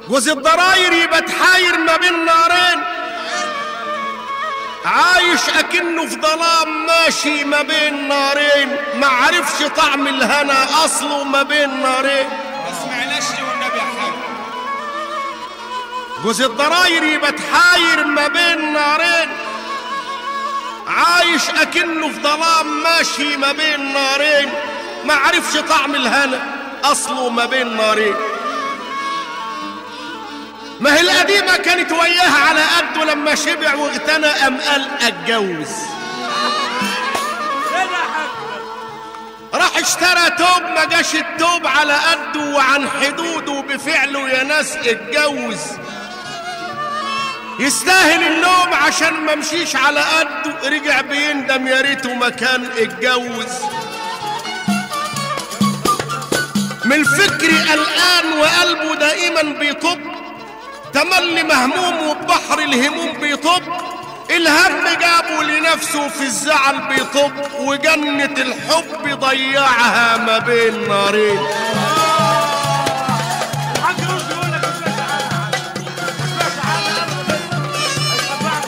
جوز الضراير يبقى تحاير ما بين نارين عايش اكنه في ظلام ماشي ما بين نارين ما عرفش طعم الهنا اصله ما بين نارين ما سمعناش ليه والنبي يا حاج جوز الضراير يبقى تحاير ما بين نارين عايش اكنه في ظلام ماشي ما بين نارين ما عرفش طعم الهنا اصله ما بين نارين ما هي القديمة كانت وياها على قده لما شبع واغتنى قام قال اتجوز راح اشترى توب ما جاش التوب على قده وعن حدوده بفعله يا ناس اتجوز يستاهل اللوم عشان ما مشيش على قده رجع بيندم يا ريته ما كان اتجوز من الفكر قلقان وقلبه دائما بيطب تملي مهموم وبحر الهموم بيطب الهم جابه لنفسه في الزعل بيطب وجنة الحب ضيعها ما بين نارين الحاج رشدي يقول لك اسمع تعالى اسمع تعالى هيشبعك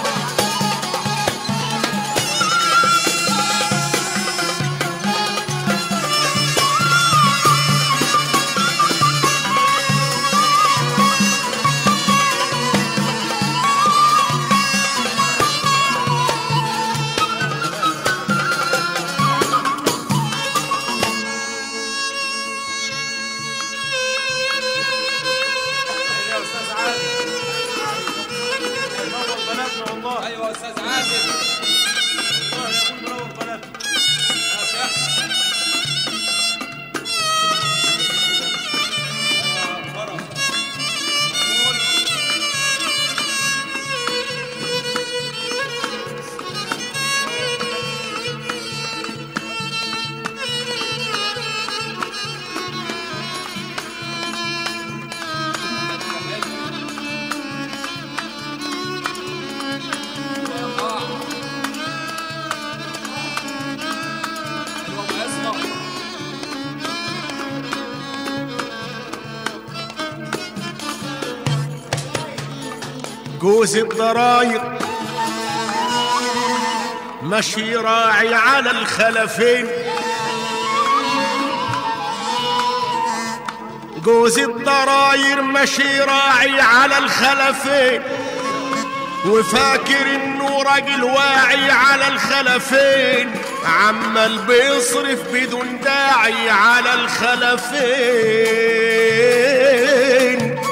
يا استاذ عادل منور بناتنا والله ايوه يا استاذ عادل والله يكون منور بناتنا يا سيح جوز الضراير مشي راعي على الخلفين جوز الضراير مشي راعي على الخلفين وفاكر انه راجل واعي على الخلفين عمال بيصرف بدون داعي على الخلفين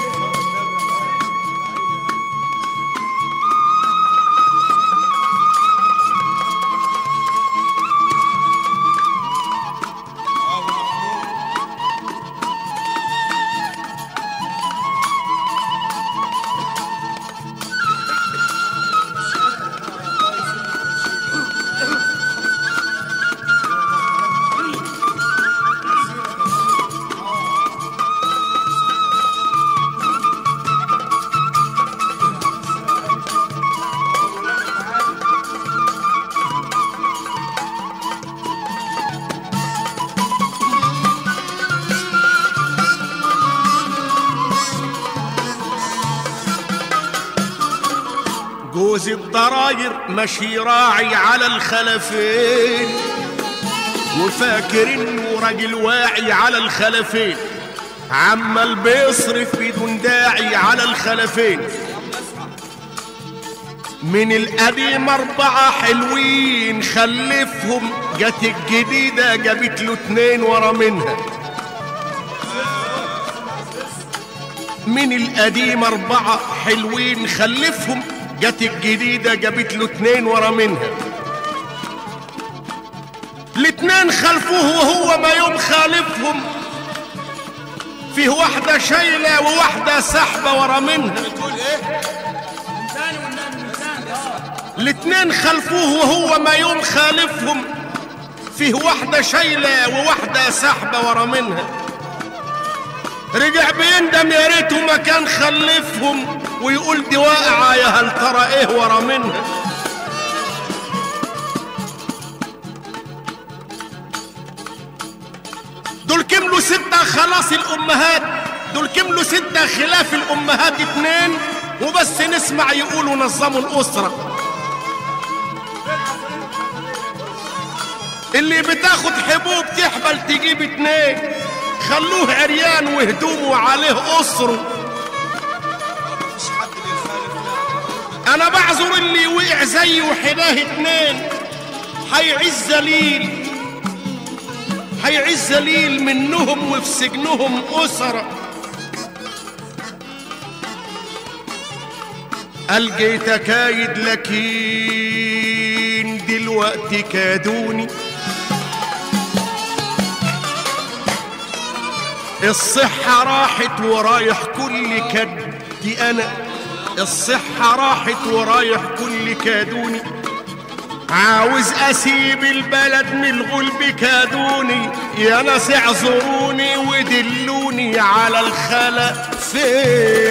جوز الضراير مشي راعي على الخلفين وفاكر انه راجل واعي على الخلفين عمال بيصرف بدون داعي على الخلفين من القديم أربعة حلوين خلفهم جت الجديدة جابت له اتنين ورا منها من القديم أربعة حلوين خلفهم جت الجديدة جابت له اتنين ورا منها الاتنين خلفوه وهو ما يوم خالفهم فيه واحدة شايلة وواحدة سحبة ورا منها بتقول ايه؟ ثاني والنبي ثاني الاتنين خلفوه وهو ما يوم خالفهم فيه واحدة شايلة وواحدة سحبة ورا منها رجع بيندم يا ريته ما كان خلفهم ويقول دي واقعة يا هل ترى ايه ورا منها دول كملوا ستة خلاص الأمهات دول كملوا ستة خلاف الأمهات اتنين وبس نسمع يقولوا نظموا الأسرة اللي بتاخد حبوب تحبل تجيب اتنين خلوه عريان وهدومه عليه أسره مفيش حد بيخالف انا بعذر اللي وقع زي وحداه اتنين هيعز ذليل هيعز ذليل منهم وفي سجنهم أسرة ألقيت كايد لكن دلوقتي كادوني الصحة راحت ورايح كل كدي أنا الصحة راحت ورايح كل كادوني عاوز أسيب البلد من الغلب كادوني يا ناس اعذروني ودلوني على الخلا فين